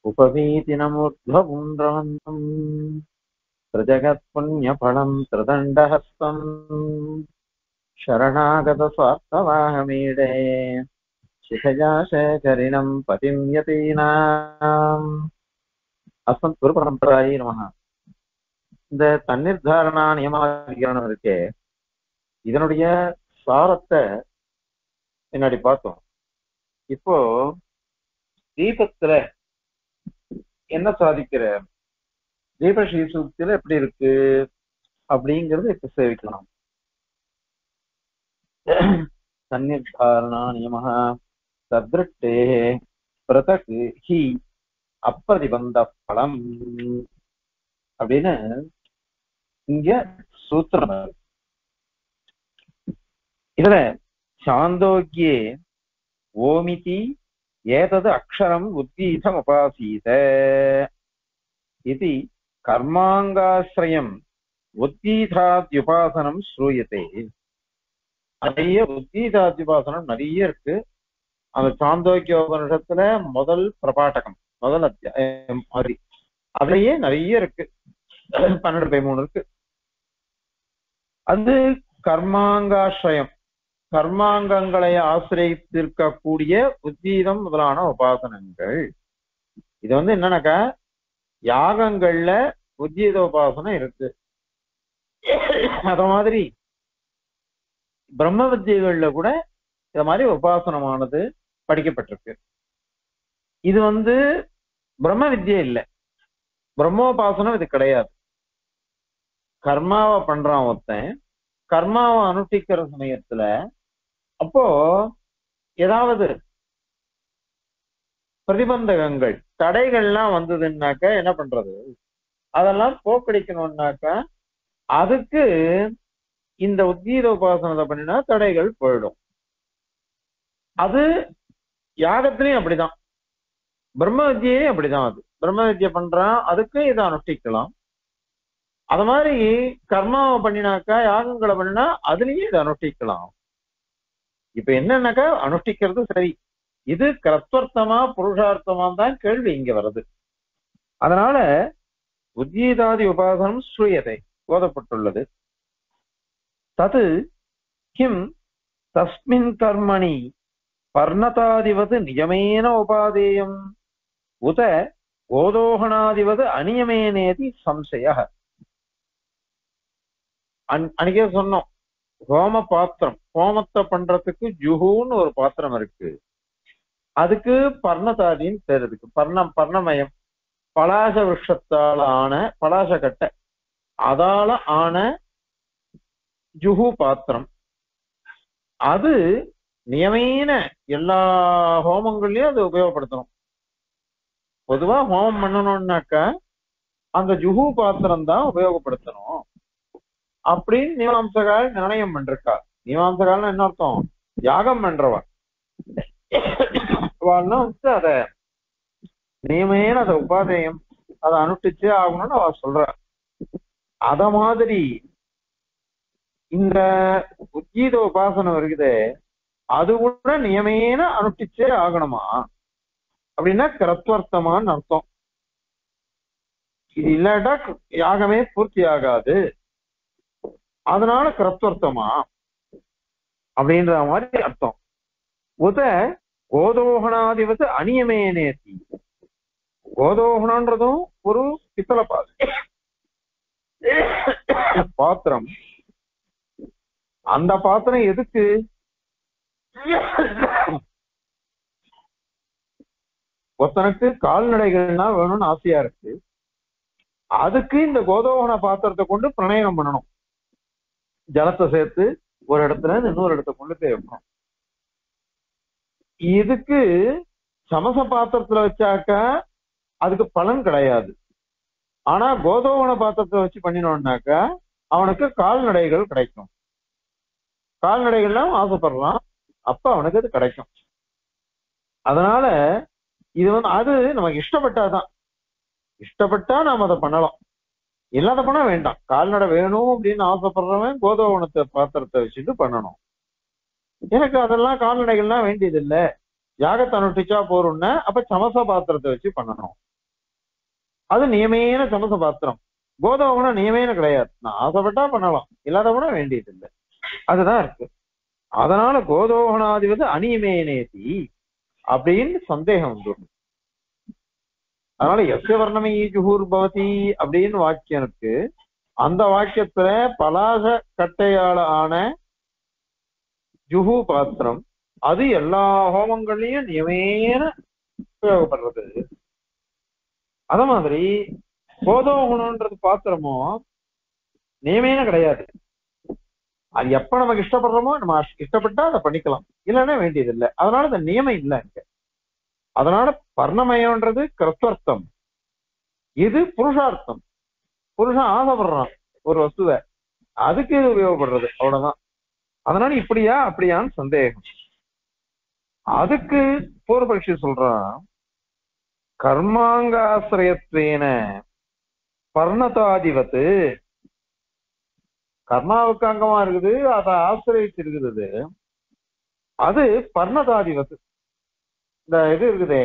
उपवीतिनमूर्ध्वपुण्ड्रवन्तम् त्रिजगत्पुण्यफलम् त्रिदण्डहस्तम् शरणागतस्वार्थवाहमीडे शिखजाशेखरिणम् पतिम् यतीनाम् அஸ்மத் குரு பரம்பராயி நமக இந்த தண்ணீர் தாரணா நியமாதிகரணம் இருக்கே இதனுடைய சாரத்தை முன்னாடி பார்த்தோம் இப்போ தீபத்துல என்ன சாதிக்கிற தீப ஸ்ரீசூக்தியில எப்படி இருக்கு அப்படிங்கறது இப்ப சேவிக்கலாம் தண்ணீர் தாரணா நியம தத்ருட்டே பிரதக் ஹி அப்பிரதிபந்த பலம் அப்படின்னு இங்க சூத்திரம் இருக்கு. இதுல சாந்தோக்கியே ஓமிதி ஏதது அக்ஷரம் உத்கீதம் உபாசீத இது கர்மாங்காசிரயம் உத்கீதாத்யுபாசனம் ஸ்ரூயத்தே நிறைய உத்கீதாத்யுபாசனம் நிறைய இருக்கு அந்த சாந்தோக்கியோபனிஷத்துல முதல் பிரபாட்டகம் முதல் அத்தியாயம் மாதிரி அதுலயே நிறைய இருக்கு பன்னெண்டு பை மூணு இருக்கு அது கர்மாங்காசிரயம் கர்மாங்கங்களை ஆசிரியத்திருக்கக்கூடிய உத்தீதம் முதலான உபாசனங்கள் இது வந்து என்னன்னாக்கா யாகங்கள்ல உத்தீத உபாசனம் இருக்கு அத மாதிரி பிரம்ம வித்தியகள்ல கூட இந்த மாதிரி உபாசனமானது படிக்கப்பட்டிருக்கு இது வந்து பிரம்ம வித்யை இல்லை பிரம்மோபாசனம் இது கிடையாது கர்மாவை பண்றான் ஒருத்தன் கர்மாவை அனுஷ்டிக்கிற சமயத்துல அப்போ ஏதாவது பிரதிபந்தகங்கள் தடைகள்லாம் வந்ததுன்னாக்க என்ன பண்றது அதெல்லாம் போக்கடிக்கணும்னாக்கா அதுக்கு இந்த உத்கீத உபாசனத்தை பண்ணினா தடைகள் போயிடும் அது யாகத்திலையும் அப்படிதான் பிரம்ம வித்யே அப்படிதான் அது பிரம்ம வித்யை பண்றான் அதுக்கு இதை அனுஷ்டிக்கலாம் அது மாதிரி கர்மாவை பண்ணினாக்கா யாகங்களை பண்ணினா அதுலயும் இதை அனுஷ்டிக்கலாம் இப்ப என்னன்னாக்கா அனுஷ்டிக்கிறது சரி இது கிரத்வர்த்தமா புருஷார்த்தமா தான் கேள்வி இங்க வருது அதனால உத்கீதாதி உபாசனம் ஸ்ரூயதை ஓதப்பட்டுள்ளது தது கிம் தஸ்மின் கர்மணி பர்ணதாதிவது நியமேன உபாதேயம் உத கோதோகணாதிவது அநியமேனேதி சம்சய அன்னைக்கே சொன்னோம் ஹோம பாத்திரம் ஹோமத்தை பண்றதுக்கு ஜுஹூன்னு ஒரு பாத்திரம் இருக்கு அதுக்கு பர்ணதாதின்னு பேர் இருக்கு பர்ணம் பர்ணமயம் பலாச விருஷத்தால் ஆன பலாச கட்டை அதால ஆன ஜுஹு பாத்திரம் அது நியமீன எல்லா ஹோமங்கள்லயும் அது உபயோகப்படுத்தணும் பொதுவா ஹோமம் பண்ணணும்னாக்கா அந்த ஜுஹு பாத்திரம் தான் உபயோகப்படுத்தணும் அப்படின்னு மீமாம்சகால் நிர்ணயம் பண்றா மீமாம்சகால்னு என்ன அர்த்தம் யாகம் பண்றவன் வந்து அத நியமேன அத உபாதேயம் அதை அனுஷ்டிச்சே ஆகணும்னு அவ சொல்ற அத மாதிரி இந்த உத்கீத உபாசனம் இருக்குது அது கூட நியமேன அனுஷ்டிச்சே ஆகணுமா அப்படின்னா கிரத்வர்த்தமான்னு அர்த்தம் இது இல்லாட்டா யாகமே பூர்த்தி ஆகாது அதனால கிரத்வர்த்தமா அப்படின்ற மாதிரி அர்த்தம் உத கோதோகணாதிபத்து அநியமேனேசி கோதோகணன்றதும் ஒரு பித்தளை பாத்திரம் அந்த பாத்திரம் எதுக்கு ஒருத்தனுக்கு கால்நடைகள்னா வேணும்னு ஆசையா இருக்கு அதுக்கு இந்த கோதோகன பாத்திரத்தை கொண்டு பிரணயம் பண்ணணும் ஜலத்தை சேர்த்து ஒரு இடத்துல இருந்து இன்னொரு இடத்த கொண்டு போய் வைக்கணும் இதுக்கு சமச பாத்திரத்துல வச்சாக்கா அதுக்கு பலன் கிடையாது ஆனா கோதோகன பாத்திரத்தை வச்சு பண்ணினோம்னாக்கா அவனுக்கு கால்நடைகள் கிடைக்கும் கால்நடைகள்லாம் ஆசைப்படுறான் அப்ப அவனுக்கு அது கிடைக்கும் அதனால இது வந்து அது நமக்கு இஷ்டப்பட்டாதான் இஷ்டப்பட்டா நாம அதை பண்ணலாம் இல்லாத பண்ண வேண்டாம் கால்நடை வேணும் அப்படின்னு ஆசைப்படுறவன் கோதோவனத்தை பாத்திரத்தை வச்சுட்டு பண்ணணும் எனக்கு அதெல்லாம் கால்நடைகள்லாம் வேண்டியது இல்ல யாகத்தை அனுஷ்டிச்சா போறோம்னா அப்ப சமச பாத்திரத்தை வச்சு பண்ணணும் அது நியமேன சமச பாத்திரம் கோதோகணம் நியமேன கிடையாது நான் ஆசைப்பட்டா பண்ணலாம் இல்லாத கூட வேண்டியது இல்லை அதுதான் இருக்கு அதனால கோதோகணாதிபதி அநியமேனேதி அப்படின்னு சந்தேகம் வந்துடும் அதனால எஸ்ய வர்ணமே ஜுகூர் பவதி அப்படின்னு வாக்கியம் இருக்கு அந்த வாக்கியத்துல பலாச கட்டையால ஆன ஜுஹு பாத்திரம் அது எல்லா ஹோமங்கள்லயும் நியமேன உபயோகப்படுறது அத மாதிரி கோதோகுணம்ன்றது பாத்திரமும் நியமேன கிடையாது அது எப்ப நமக்கு இஷ்டப்படுறோமோ நம்ம இஷ்டப்பட்டா அதை பண்ணிக்கலாம் இல்லைன்னா வேண்டியது இல்லை அதனால இந்த நியமம் இல்லை இங்க அதனால பர்ணமயம்ன்றது கிருத்வர்த்தம் இது புருஷார்த்தம் புருஷன் ஆசைப்படுறான் ஒரு வஸ்துவை அதுக்கு இது உபயோகப்படுறது அவ்வளவுதான் அதனால இப்படியா அப்படியான்னு சந்தேகம் அதுக்கு பூர்வபக்ஷி சொல்றான் கர்மாங்காசிரயத்வேன பர்ணதாதிபத்து கர்மாவுக்கு அங்கமா இருக்குது அதை ஆசிரியச்சு இருக்குது அது பர்ணதாதிபத்து இந்த இது இருக்குதே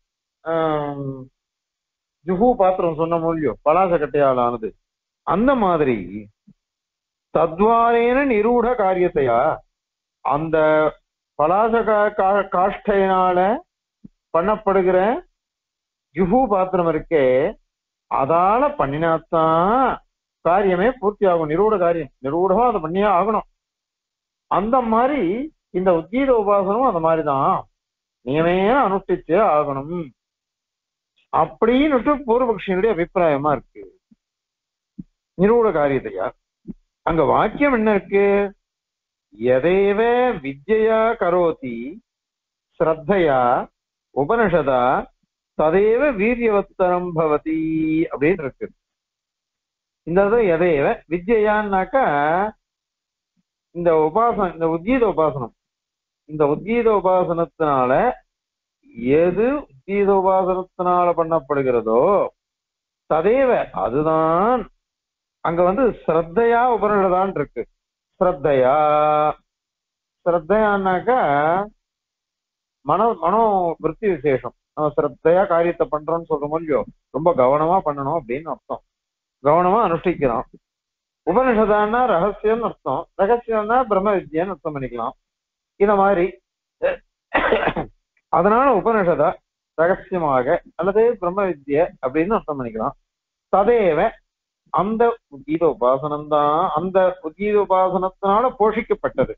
ஜுஹு பாத்திரம் சொன்ன மொழியோ பலாச கட்டையால் ஆனது அந்த மாதிரி தத்வாரேன நிரூட காரியத்தையா அந்த பலாச காஷ்டையினால பண்ணப்படுகிற ஜுஹு பாத்திரம் இருக்கே அதால பண்ணினாத்தான் காரியமே பூர்த்தி ஆகும் நிரூட காரியம் நிரூடமா அதை பண்ணியே ஆகணும் அந்த மாதிரி இந்த உத்கீத உபாசனம் அந்த மாதிரிதான் நியமே அனுஷ்டிச்சே ஆகணும் அப்படின்னு பூர்வபக்ஷியனுடைய அபிப்பிராயமா இருக்கு நிரூட காரியத்தையா அங்க வாக்கியம் என்ன இருக்கு எதேவ வித்யா கரோதி ஸ்ரத்தையா உபனிஷதா ததேவ வீரியவத்தரம் பவதி அப்படின்னு இருக்கு இந்த எதையவ வித்யான்னாக்கா இந்த உபாசனம் இந்த உத்கீத உபாசனம் இந்த உத்கீத உபாசனத்தினால எது உத்கீத உபாசனத்தினால பண்ணப்படுகிறதோ ததேவ அதுதான் அங்க வந்து ஸ்ரத்தையா உபனிஷதான் இருக்கு ஸ்ரத்தையா ஸ்ரத்தையான்னாக்கா மன மனோ விற்பி விசேஷம் நம்ம ஸ்ரத்தையா காரியத்தை பண்றோம்னு சொல்றோம் இல்லையோ ரொம்ப கவனமா பண்ணணும் அப்படின்னு அர்த்தம் கவனமா அனுஷ்டிக்கிறோம் உபனிஷதான்னா ரகசியம் அர்த்தம் ரகசியம்னா பிரம்ம வித்யான்னு அர்த்தம் பண்ணிக்கலாம் இந்த மாதிரி அதனால உபனிஷதா ரகசியமாக அல்லது பிரம்ம வித்ய அப்படின்னு அர்த்தம் பண்ணிக்கலாம் ததேவ அந்த உத்கீத உபாசனம் தான் அந்த உத்கீத உபாசனத்தினால போஷிக்கப்பட்டது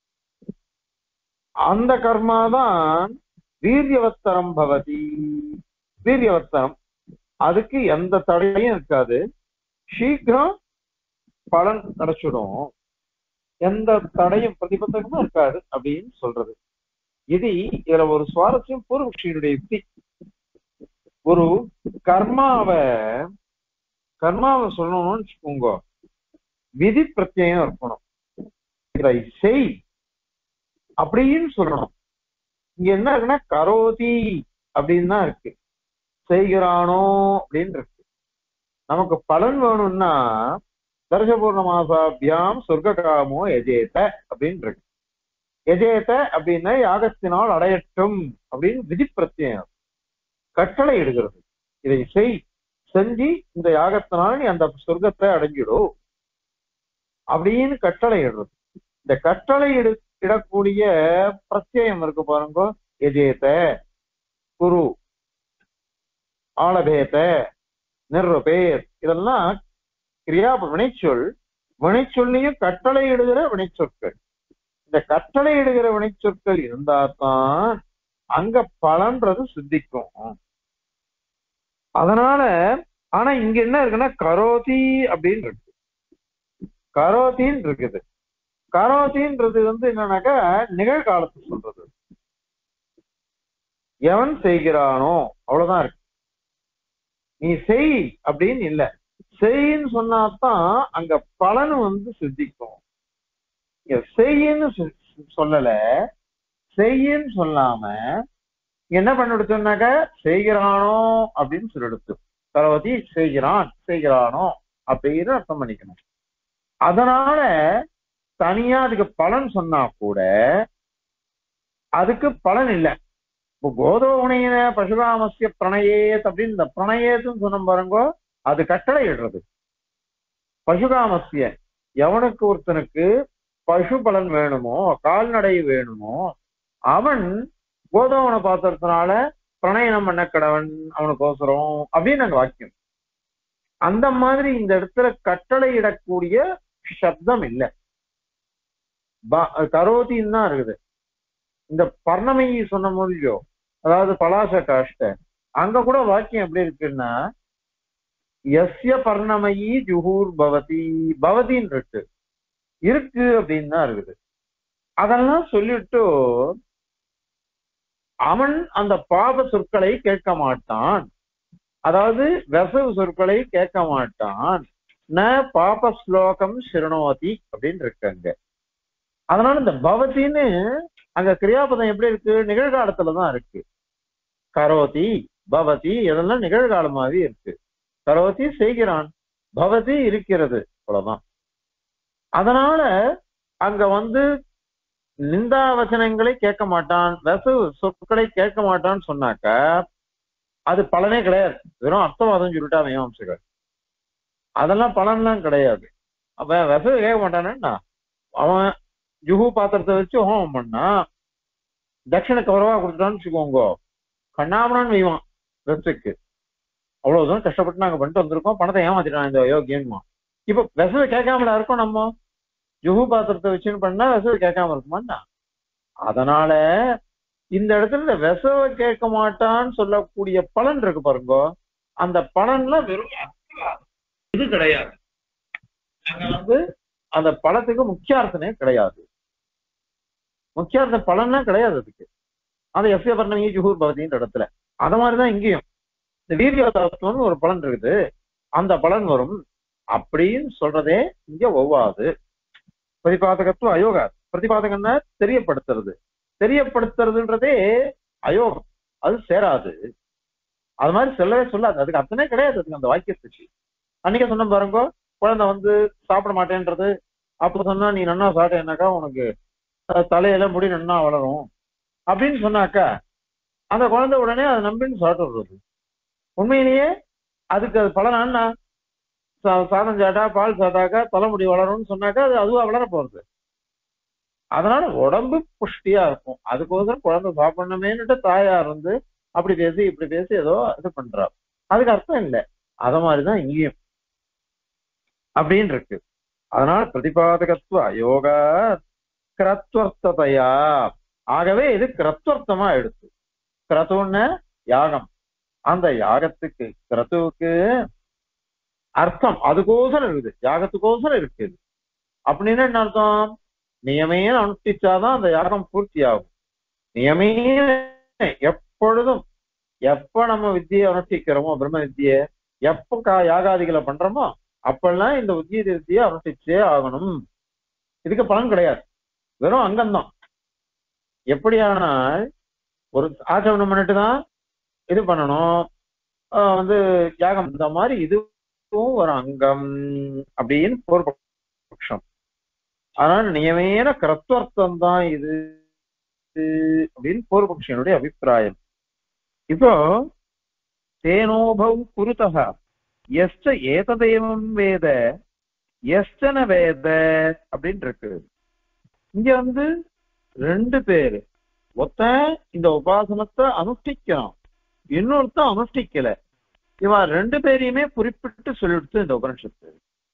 அந்த கர்மா தான் வீரியவத்தரம் பவதி வீரியவத்தரம் அதுக்கு எந்த தடையும் இருக்காது சீக்கிரம் பலன் கிடைச்சிடும் எந்த தடையும் பிரதிபந்தகமும் இருக்காது அப்படின்னு சொல்றது இது இதுல ஒரு சுவாரஸ்யம் பூர்வபக்ஷியினுடைய யுக்தி ஒரு கர்மாவை கர்மாவை சொல்லணும்னு வச்சுக்கோங்க விதி பிரத்யம் இருக்கணும் இதை செய் அப்படின்னு சொல்லணும் இங்க என்ன இருக்குன்னா கரோதி அப்படின்னு தான் இருக்கு செய்கிறானோ அப்படின்னு இருக்கு நமக்கு பலன் வேணும்னா தர்ஷபூர்ண மாசாபியாம் சொர்க்க காமோ எஜேத அப்படின்னு இருக்கு எஜேத அப்படின்னா யாகத்தினால் அடையட்டும் அப்படின்னு விதி பிரத்யம் கட்டளை இடுகிறது இதை செய் செஞ்சு இந்த யாகத்தினால் நீ அந்த சொர்க்கத்தை அடைஞ்சிடும் அப்படின்னு கட்டளை இடுறது இந்த கட்டளை இடு இடக்கூடிய பிரத்யம் இருக்கு பாருங்க எஜேத குரு ஆளபேத நிர்பேர் இதெல்லாம் கிரியா வினைச்சொல் வினைச்சொல்லையும் கட்டளை இடுகிற வினைச்சொற்கள் இந்த கட்டளை இடுகிற வினைச்சொற்கள் இருந்தா தான் அங்க பலன்றது சித்திக்கும் அதனால ஆனா இங்க என்ன இருக்குன்னா கரோதி அப்படின்னு இருக்கு கரோத்தின்னு இருக்குது கரோத்தின்றது வந்து என்னன்னாக்கா நிகழ்காலத்து சொல்றது எவன் செய்கிறானோ அவ்வளவுதான் இருக்கு நீ செய் அப்படின்னு இல்ல செய்ன்னு சொன்னாதான் அங்க பலன் வந்து சித்திக்கும் செய்யன்னு சொல்லல செய்யன்னு சொல்லாம என்ன பண்ணிடுச்சோன்னாக்க செய்கிறானோ அப்படின்னு சொல்லிடுச்சு கரோதி செய்கிறான் செய்கிறானோ அப்படின்னு அர்த்தம் பண்ணிக்கணும் அதனால தனியா அதுக்கு பலன் சொன்னா கூட அதுக்கு பலன் இல்லை இப்போ கோதோகுணையின பசுகாமசிய பிரணயேத் அப்படின்னு இந்த பிரணயேத்துன்னு சொன்ன பாருங்கோ அது கட்டளை இடுறது பசுகாமசிய எவனுக்கு ஒருத்தனுக்கு பசு பலன் வேணுமோ கால்நடை வேணுமோ அவன் கோதோவன பாத்திரத்தினால பிரணயனம் பண்ண கடவன் அவனுக்கோசரம் அப்படின்னு அங்க வாக்கியம் அந்த மாதிரி இந்த இடத்துல கட்டளை இடக்கூடிய சப்தம் இல்லை கரோதின்னு தான் இருக்குது இந்த பர்ணமயி சொன்ன மொழியோ அதாவது பலாச காஷ்ட அங்க கூட வாக்கியம் எப்படி இருக்குன்னா எஸ்ய பர்ணமயி ஜுகூர் பவதி பவதின்னு இருக்கு இருக்கு அப்படின்னு தான் இருக்குது அதெல்லாம் சொல்லிட்டு அவன் அந்த பாப சொற்களை கேட்க மாட்டான் அதாவது வெசவு சொற்களை கேட்க மாட்டான் ந பாப ஸ்லோகம் சிறுணோதி அப்படின்னு இருக்காங்க அதனால இந்த பவதின்னு அங்க கிரியாபதம் எப்படி இருக்கு நிகழ்காலத்துலதான் இருக்கு கரோதி பவதி இதெல்லாம் நிகழ்காலமாவே இருக்கு கரோதி செய்கிறான் பவதி இருக்கிறது அவ்வளவுதான் அதனால அங்க வந்து நிந்தா வச்சனங்களை கேட்க மாட்டான் வெசு சொற்களை கேட்க மாட்டான்னு சொன்னாக்க அது பலனே கிடையாது வெறும் அர்த்தவாதம் சொல்லிட்டா மீமாம்சகர் அதெல்லாம் பலன்லாம் கிடையாது அவன் வெசவு கேட்க மாட்டானா அவன் ஜுஹு பாத்திரத்தை வச்சு ஹோமம் பண்ணா தட்சிண கௌரவா கொடுத்துட்டான்னு வச்சுக்கோங்க கண்ணாமனான்னு வைவான் வெசுக்கு அவ்வளவுதான் கஷ்டப்பட்டு நாங்க பண்ணிட்டு வந்திருக்கோம் பணத்தை ஏமாத்திட்டான் இந்த யோகியன்மா இப்ப வெசவை கேட்காமல இருக்கோம் நம்ம ஜுஹு பாத்திரத்தை வச்சுன்னு பண்ணா வெசவை கேட்காம இருக்குமாண்ணா அதனால இந்த இடத்துல இந்த வெசவை கேட்க மாட்டான்னு சொல்லக்கூடிய பலன் இருக்கு பாருங்க அந்த பலன்லாம் வெறும் இது கிடையாது அங்க வந்து அந்த பழத்துக்கு முக்கியார்த்தனே கிடையாது முக்கியார்த்த பலன்னா கிடையாது அதுக்கு அந்த எஸ்ய பர்ணமி ஜுகூர் பவதின்ற இடத்துல அத மாதிரிதான் இங்கேயும் இந்த வீரிய தத்துவம்னு ஒரு பலன் இருக்குது அந்த பலன் வரும் அப்படின்னு சொல்றதே இங்க ஒவ்வாது பிரதிபாதகத்துவம் அயோகா பிரதிபாதகம்னா தெரியப்படுத்துறது தெரியப்படுத்துறதுன்றதே அயோகம் அது சேராது அது மாதிரி சொல்லவே சொல்லாது அதுக்கு அத்தனை கிடையாது அதுக்கு அந்த வாக்கியத்துக்கு அன்னைக்கே சொன்ன பாருங்க குழந்தை வந்து சாப்பிட மாட்டேன்றது அப்ப சொன்னா நீ நன்னா சாப்பிட்டேன்னாக்கா உனக்கு தலையில முடி நன்னா வளரும் அப்படின்னு சொன்னாக்கா அந்த குழந்தை உடனே அதை நம்பின்னு சாப்பிட்டு உண்மையிலேயே அதுக்கு அது பலனா சாதம் சாட்டா பால் சாட்டாக்கா தலைமுடி வளரும்னு சொன்னாக்கா அது அதுவா வளர போறது அதனால உடம்பு புஷ்டியா இருக்கும் அதுக்கோசரம் குழந்தை சாப்பிடணுமேனுட்டு தாயா இருந்து அப்படி பேசி இப்படி பேசி ஏதோ இது பண்றா அதுக்கு அர்த்தம் இல்லை அத மாதிரிதான் இங்கேயும் அப்படின்னு இருக்கு அதனால பிரதிபாதகத்துவ யோகா கிரத்வர்த்ததையா ஆகவே இது கிரத்வர்த்தமா எடுத்து கிரத்துன்னு யாகம் அந்த யாகத்துக்கு கிரத்துவுக்கு அர்த்தம் அதுக்கோசரம் இருக்குது யாகத்துக்கோசரம் இருக்குது அப்படின்னு என்ன அர்த்தம் நியமையை அனுஷ்டிச்சாதான் அந்த யாகம் பூர்த்தி ஆகும் நியமையே எப்பொழுதும் எப்ப நம்ம வித்தியை அனுஷ்டிக்கிறோமோ பிரம்ம வித்தியை எப்ப கா யாகாதிகளை பண்றோமோ அப்பெல்லாம் இந்த உத்திய வித்தியை அனுஷ்டிச்சே ஆகணும் இதுக்கு பலன் கிடையாது வெறும் அங்கம்தான் எப்படியானால் ஒரு ஆச்சமனம் பண்ணிட்டு தான் இது பண்ணணும் வந்து யாகம் இந்த மாதிரி இதுவும் ஒரு அங்கம் அப்படின்னு பூர்வபக்ஷம் அதனால நியமேன கிரத்வர்த்தம் தான் இது அப்படின்னு பூர்வபக்ஷனுடைய அபிப்பிராயம் இப்போ தேனோபவ் குருதா எஸ்ட ஏததேவம் வேத எஸ்டன வேத அப்படின்னு இருக்கு இங்க வந்து ரெண்டு பேரு ஒருத்தன் இந்த உபாசனத்தை அனுஷ்டிக்கிறான் இன்னொருத்தன் அனுஷ்டிக்கல இவன் ரெண்டு பேரையுமே குறிப்பிட்டு சொல்லிடுத்து இந்த உபனிஷத்து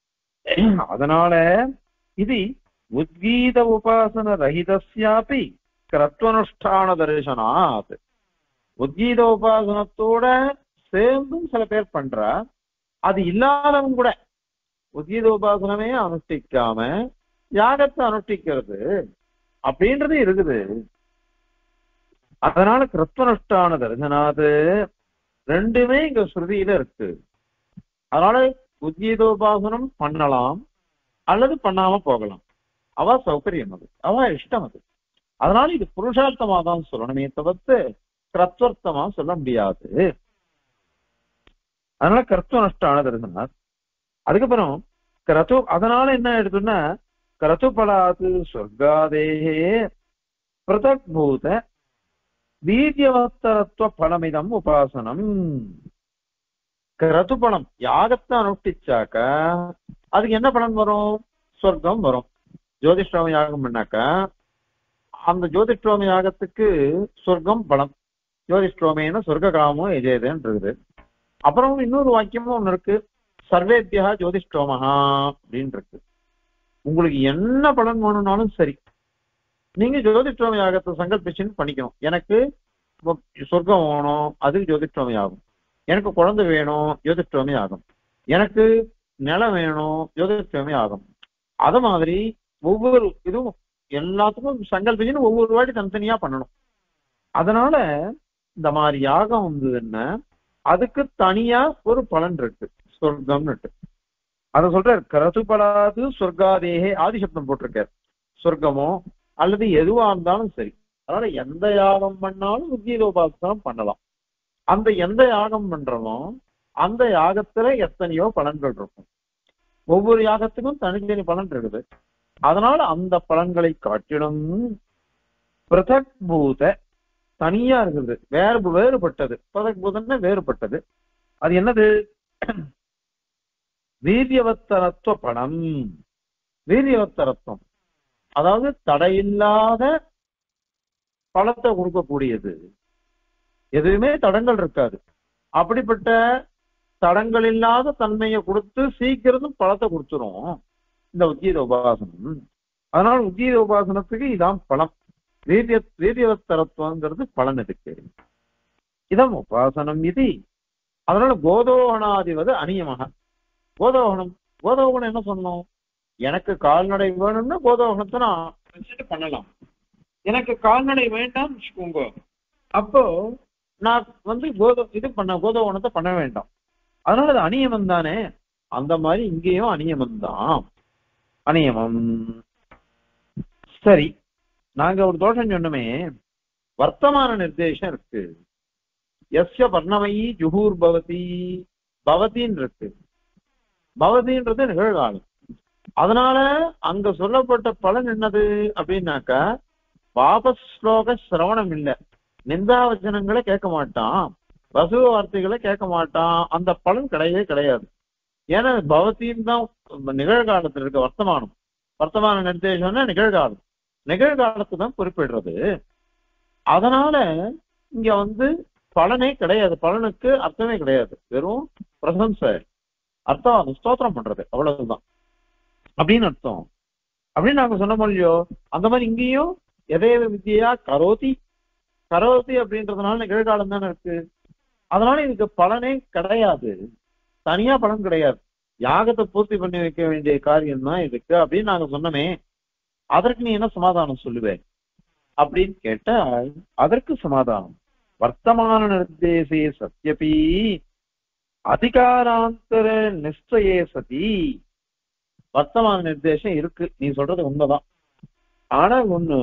அதனால இது உத்கீத உபாசன ரஹிதஸ்யாபி கிரத்வனுஷ்டான தரிசனாத் உத்கீத உபாசனத்தோட சேர்ந்தும் சில பேர் பண்றா அது இல்லாதவங்க கூட உத்கீத உபாசனமே அனுஷ்டிக்காம யாகத்தை அனுஷ்டிக்கிறது அப்படின்றது இருக்குது அதனால கிருத்வனுஷ்டான தரிசனாது ரெண்டுமே இங்க ஸ்ருதியில இருக்கு அதனால உத்கீதோபாசனம் பண்ணலாம் அல்லது பண்ணாம போகலாம் அவ சௌகரியம் அது அவ இஷ்டம் அது அதனால இது புருஷார்த்தமா தான் சொல்லணுமே தவிர்த்து கிரத்வர்த்தமா சொல்ல முடியாது அதனால கிரத்துவ நஷ்டான தரிசனாத் அதுக்கப்புறம் கிரத்து அதனால என்ன எடுத்துன்னா கிரத்து பலாது சொர்க்காதேகே பிரதக் பூத வீரியவத்தரத்துவ பலமிதம் உபாசனம் கிரது பலம் யாகத்தை அனுஷ்டிச்சாக்க அதுக்கு என்ன பலன் வரும் சொர்க்கம் வரும் ஜோதிஷ்டோம யாகம் பண்ணாக்க அந்த ஜோதிஷ்டோம யாகத்துக்கு சொர்க்கம் பலம் ஜோதிஷ்டோமேன சொர்க்க காமம் எஜேதன் இருக்குது அப்புறம் இன்னொரு வாக்கியமும் ஒண்ணு இருக்கு சர்வேத்தியா ஜோதிஷ்டோமஹா அப்படின்னு இருக்கு உங்களுக்கு என்ன பலன் வேணும்னாலும் சரி நீங்க ஜோதிஷ்டோம யாகத்தை சங்கல்பிச்சுன்னு பண்ணிக்கணும் எனக்கு சொர்க்கம் வேணும் அதுக்கு ஜோதிஷ்டோம யாகம் எனக்கு குழந்தை வேணும் ஜோதிஷ்டோமி ஆகும் எனக்கு நிலம் வேணும் ஜோதிஷ்டோமி ஆகும் அத மாதிரி ஒவ்வொரு இதுவும் எல்லாத்துக்கும் சங்கல்பிச்சுன்னு ஒவ்வொரு வாட்டி தனித்தனியா பண்ணணும் அதனால இந்த மாதிரி யாகம் வந்ததுன்னா அதுக்கு தனியா ஒரு பலன் இருக்கு சொர்க்கம்னுட்டு அத சொல்றார் கரது பலாது சொர்க்காதேகே ஆதிசப்தம் போட்டிருக்கார் சொர்க்கமோ அல்லது எதுவா இருந்தாலும் சரி அதனால எந்த யாகம் பண்ணாலும் உத்கீதோபாசனம் பண்ணலாம் அந்த எந்த யாகம் பண்றோமோ அந்த யாகத்துல எத்தனையோ பலன்கள் இருக்கும் ஒவ்வொரு யாகத்துக்கும் தனித்தனி பலன் இருக்குது அதனால அந்த பலன்களை காட்டிலும் பிரதக் பூத தனியா இருக்குது வேறு வேறுபட்டது பிரதக் பூதம்னா வேறுபட்டது அது என்னது வீரியவத்தரத்துவ பலம் வீரியவத்தரத்துவம் அதாவது தடையில்லாத பலத்தை கொடுக்கக்கூடியது எதுவுமே தடங்கள் இருக்காது அப்படிப்பட்ட தடங்கள் இல்லாத தன்மையை கொடுத்து சீக்கிரம் பழத்தை கொடுத்துரும் இந்த உத்கீத உபாசனம் அதனால உத்கீத உபாசனத்துக்கு இதான் பலம் வீரிய வீரியவத்தரத்துவங்கிறது பலன் இருக்கு இதான் உபாசனம் இது அதனால கோதோகனாதிவது அநியமாக கோதோகனம் கோதோகனம் என்ன சொன்னோம் எனக்கு கால்நடை வேணும்னா கோதோகனத்தை நான் வச்சுட்டு பண்ணலாம் எனக்கு கால்நடை வேண்டாம்னு வச்சுக்கோங்க அப்போ நான் வந்து கோதோ இது பண்ண கோதோவனத்தை பண்ண வேண்டாம் அதனால அது அநியமம் தானே அந்த மாதிரி இங்கேயும் அநியமம் தான் அநியமம் சரி நாங்க ஒரு தோஷம் சொன்னோமே வர்த்தமான நிர்தேசம் இருக்கு எஸ்ய பர்ணமயி ஜுகூர் பவதி பவதின்னு இருக்கு பவதின்றது நிகழ்காலம் அதனால அங்க சொல்லப்பட்ட பலன் என்னது அப்படின்னாக்கா பாபஸ்லோக சிரவணம் இல்லை நிந்தாவச்சனங்களை கேட்க மாட்டான் வசுவ வார்த்தைகளை கேட்க மாட்டான் அந்த பலன் கிடையவே கிடையாது ஏன்னா பவத்தின் தான் நிகழ்காலத்தில் இருக்க வர்த்தமானம் வர்த்தமான நிர்தேசம்னா நிகழ்காலம் நிகழ்காலத்து தான் குறிப்பிடுறது அதனால இங்க வந்து பலனே கிடையாது பலனுக்கு அர்த்தமே கிடையாது வெறும் பிரசம்சை அர்த்தம் ஸ்தோத்திரம் பண்றது அவ்வளவுதான் அப்படின்னு அர்த்தம் அப்படின்னு நாங்க சொன்ன இல்லையோ அந்த மாதிரி இங்கேயும் எதே வித்தியா கரோதி கரோதி அப்படின்றதுனால நிகழ்காலம் தானே இருக்கு அதனால இதுக்கு பலனே கிடையாது தனியா பலன் கிடையாது யாகத்தை பூர்த்தி பண்ணி வைக்க வேண்டிய காரியம் தான் இதுக்கு அப்படின்னு நாங்க சொன்னோமே அதற்கு நீ என்ன சமாதானம் சொல்லுவேன் அப்படின்னு கேட்டா அதற்கு சமாதானம் வர்த்தமான நிர்தேசே சத்யபி அதிகாராந்தர நிச்சயே சதி வர்த்தமான நிர்தேசம் இருக்கு நீ சொல்றது உண்மைதான் ஆனா ஒண்ணு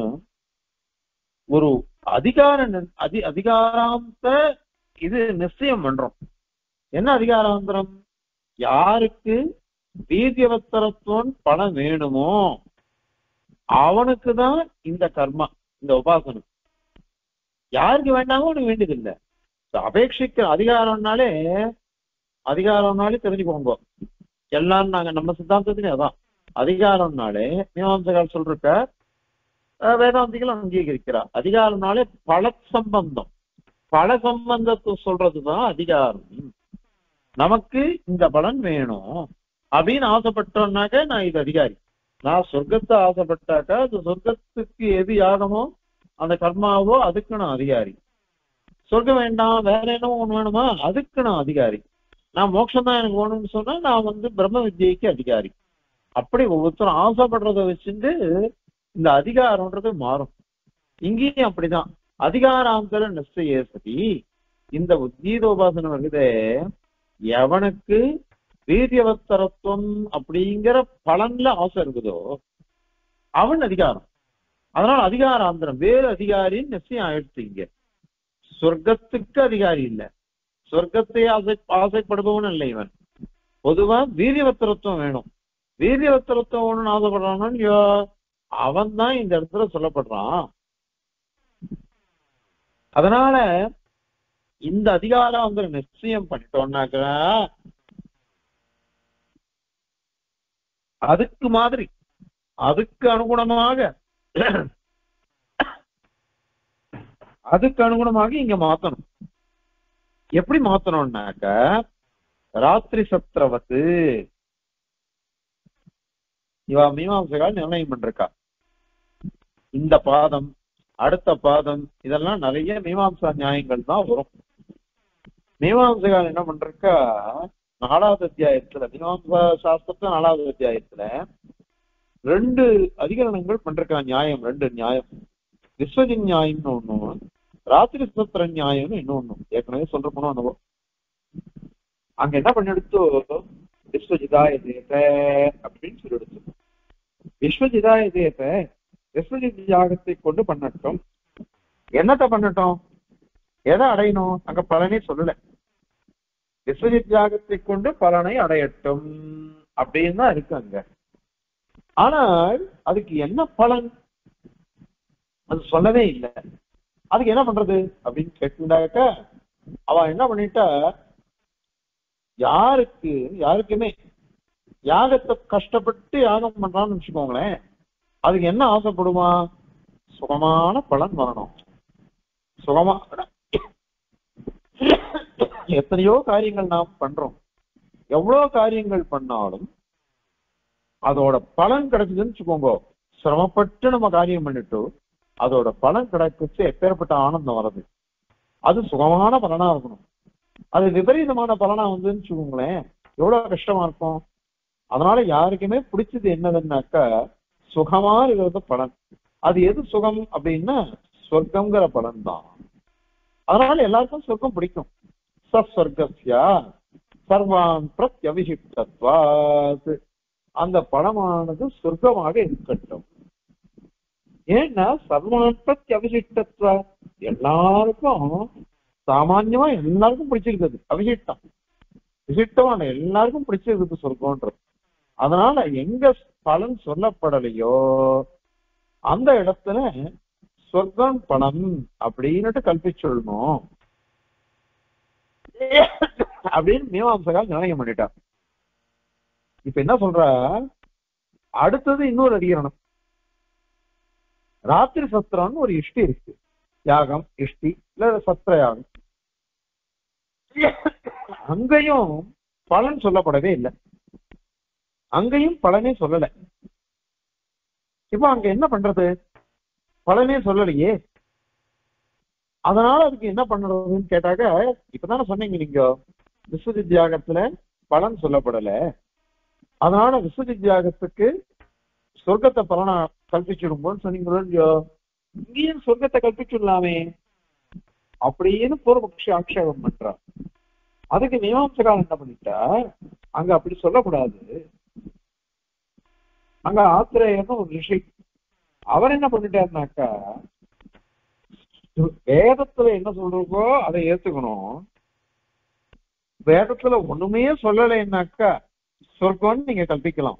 ஒரு அதிகார அதி அதிகாராந்த இது நிச்சயம் பண்றோம் என்ன அதிகாராந்திரம் யாருக்கு வீரியவத்தரத்துவம் பணம் வேணுமோ அவனுக்கு தான் இந்த கர்மா இந்த உபாசனம் யாருக்கு வேண்டாமோ அவனுக்கு வேண்டியதில்லை அபேட்சிக்க அதிகாரம்னாலே அதிகாரம்னாலே தெரிஞ்சுக்கோங்க எல்லாம் நாங்க நம்ம சித்தாந்தத்துலயும் அதான் அதிகாரம்னாலே மீமாம்சகால் சொல்றக்க வேதாந்திகள் அங்கீகரிக்கிறார் அதிகாரம்னாலே பல சம்பந்தம் பல சம்பந்தத்தை சொல்றதுதான் அதிகாரம் நமக்கு இந்த பலன் வேணும் அப்படின்னு ஆசைப்பட்டோம்னாக்க நான் இது அதிகாரி நான் சொர்க்கத்தை ஆசைப்பட்டாக்கா அது சொர்க்கத்துக்கு எது யாகமோ அந்த கர்மாவோ அதுக்கு நான் அதிகாரி சொர்க்கம் வேண்டாம் வேற என்னமோ ஒண்ணு வேணுமா அதுக்கு நான் அதிகாரி நான் மோட்சம் தான் எனக்கு வேணும்னு சொன்னா நான் வந்து பிரம்ம வித்யைக்கு அதிகாரி அப்படி ஒவ்வொருத்தரும் ஆசைப்படுறத வச்சுட்டு இந்த அதிகாரம்ன்றது மாறும் இங்கேயும் அப்படிதான் அதிகாராந்தர நிச்சய சதி இந்த உத்கீதோபாசனம் இருக்குதே எவனுக்கு வீரியவத்தரத்துவம் அப்படிங்கிற பலன்ல ஆசை இருக்குதோ அவன் அதிகாரம் அதனால அதிகாராந்திரம் வேறு அதிகாரின்னு நிச்சயம் ஆயிடுச்சு இங்க சொர்க்கத்துக்கு அதிகாரி இல்ல சொர்க்கத்தை ஆசை ஆசைப்படுபவன் இல்லை இவன் பொதுவா வீரியவத்தரத்துவம் வேணும் வீரியவத்தரத்துவம் வேணும்னு ஆசைப்படுறானோ அவன் தான் இந்த இடத்துல சொல்லப்படுறான் அதனால இந்த அதிகாரம் வந்து நிச்சயம் பண்ணிட்டோம்னாக்க அதுக்கு மாதிரி அதுக்கு அனுகுணமாக அதுக்கு அனுகுணமாக இங்க மாத்தணும் எப்படி மாத்தணும்னாக்க ராத்திரி சத்திரவத்து இவ மீமாம்சகால் நிர்ணயம் பண்றக்கா இந்த பாதம் அடுத்த பாதம் இதெல்லாம் நிறைய மீமாம்சா நியாயங்கள் தான் வரும் மீமாம்சகால் என்ன பண்றக்கா நாலாவது அத்தியாயத்துல மீமாம்சா சாஸ்திரத்துல நாலாவது அத்தியாயத்துல ரெண்டு அதிகரணங்கள் பண்றக்கா நியாயம் ரெண்டு நியாயம் விஸ்வஜி நியாயம்னு ஒண்ணும் ராத்திரி சத்திர நியாயம்னு இன்னொன்னு ஏற்கனவே சொல்ற போனோம் என்னவோ அங்க என்ன பண்ணி எடுத்தோ விஸ்வஜிதாய தேச அப்படின்னு சொல்லி எடுத்து விஸ்வஜிதாய தேச விஸ்வஜித் யாகத்தை கொண்டு பண்ணட்டும் என்னத்த பண்ணட்டும் எதை அடையணும் அங்க பலனே சொல்லல விஸ்வஜித் யாகத்தை கொண்டு பலனை அடையட்டும் அப்படின்னு தான் இருக்கு அங்க ஆனால் அதுக்கு என்ன பலன் அது சொல்லவே இல்லை அதுக்கு என்ன பண்றது அப்படின்னு கேட்டுட்டாக்க அவ என்ன பண்ணிட்டா யாருக்கு யாருக்குமே யாகத்தை கஷ்டப்பட்டு யாகம் பண்றான்னு வச்சுக்கோங்களேன் அதுக்கு என்ன ஆசைப்படுமா சுகமான பலன் வரணும் சுகமா எத்தனையோ காரியங்கள் நாம் பண்றோம் எவ்வளவு காரியங்கள் பண்ணாலும் அதோட பலன் கிடைச்சதுன்னு வச்சுக்கோங்க சிரமப்பட்டு நம்ம காரியம் பண்ணிட்டு அதோட பலன் கிடைக்கச்சு எப்பேற்பட்ட ஆனந்தம் வருது அது சுகமான பலனா இருக்கணும் அது விபரீதமான பலனா வந்துன்னு வச்சுக்கோங்களேன் எவ்வளவு கஷ்டமா இருக்கும் அதனால யாருக்குமே பிடிச்சது என்னதுன்னாக்கா சுகமா இருக்கிறது பலன் அது எது சுகம் அப்படின்னா சொர்க்கம்ங்கிற பலன் தான் அதனால எல்லாருக்கும் சொர்க்கம் பிடிக்கும் சஸ்வர்கஸ்யா சர்வான் பிரத்யவிஷிப்தத்வாத் அந்த பழமானது சொர்க்கமாக இருக்கட்டும் ஏன்னா சர்வான் பிரத்யவிஷிப்தத்வா எல்லாருக்கும் சாமான்யமா எல்லாருக்கும் பிடிச்சிருக்குது அவிசிட்டம் விசிட்டமான எல்லாருக்கும் பிடிச்சிருக்குது சொர்க்கம்ன்றது அதனால எங்க பலன் சொல்லப்படலையோ அந்த இடத்துல சொர்க்கம் பலம் அப்படின்னுட்டு கல்பிச்சுடணும் அப்படின்னு மீமாம்சகால் நிர்ணயம் பண்ணிட்டான் இப்ப என்ன சொல்ற அடுத்தது இன்னொரு அதிகரணம் ராத்திரி சஸ்திரம்னு ஒரு இஷ்டி இருக்கு யாகம் இஷ்டி இல்ல சஸ்திர யாகம் அங்கேயும் பலன் சொல்லப்படவே இல்லை அங்கேயும் பலனே சொல்லல இப்ப அங்க என்ன பண்றது பலனே சொல்லலையே அதனால அதுக்கு என்ன பண்றதுன்னு கேட்டாக்க இப்பதானே சொன்னீங்க நீங்க விஸ்வஜித் தியாகத்துல பலன் சொல்லப்படல அதனால விஸ்வஜித் தியாகத்துக்கு சொர்க்கத்தை பலனா கல்பிச்சிடும்போது சொன்னீங்களோ இல்லையோ இங்கேயும் சொர்க்கத்தை கல்பிச்சுடலாமே அப்படின்னு பூர்வபக்ஷி ஆக்ஷேபம் பண்றான் அதுக்கு மீமாம்சகால் என்ன பண்ணிட்டா அங்க அப்படி சொல்லக்கூடாது அங்க ஆத்திரேயர்னு ஒரு ரிஷி அவர் என்ன பண்ணிட்டாருனாக்கா வேதத்துல என்ன சொல்றதோ அதை ஏத்துக்கணும் வேதத்துல ஒண்ணுமே சொல்லலைன்னாக்கா சொர்க்கம்னு நீங்க கல்பிக்கலாம்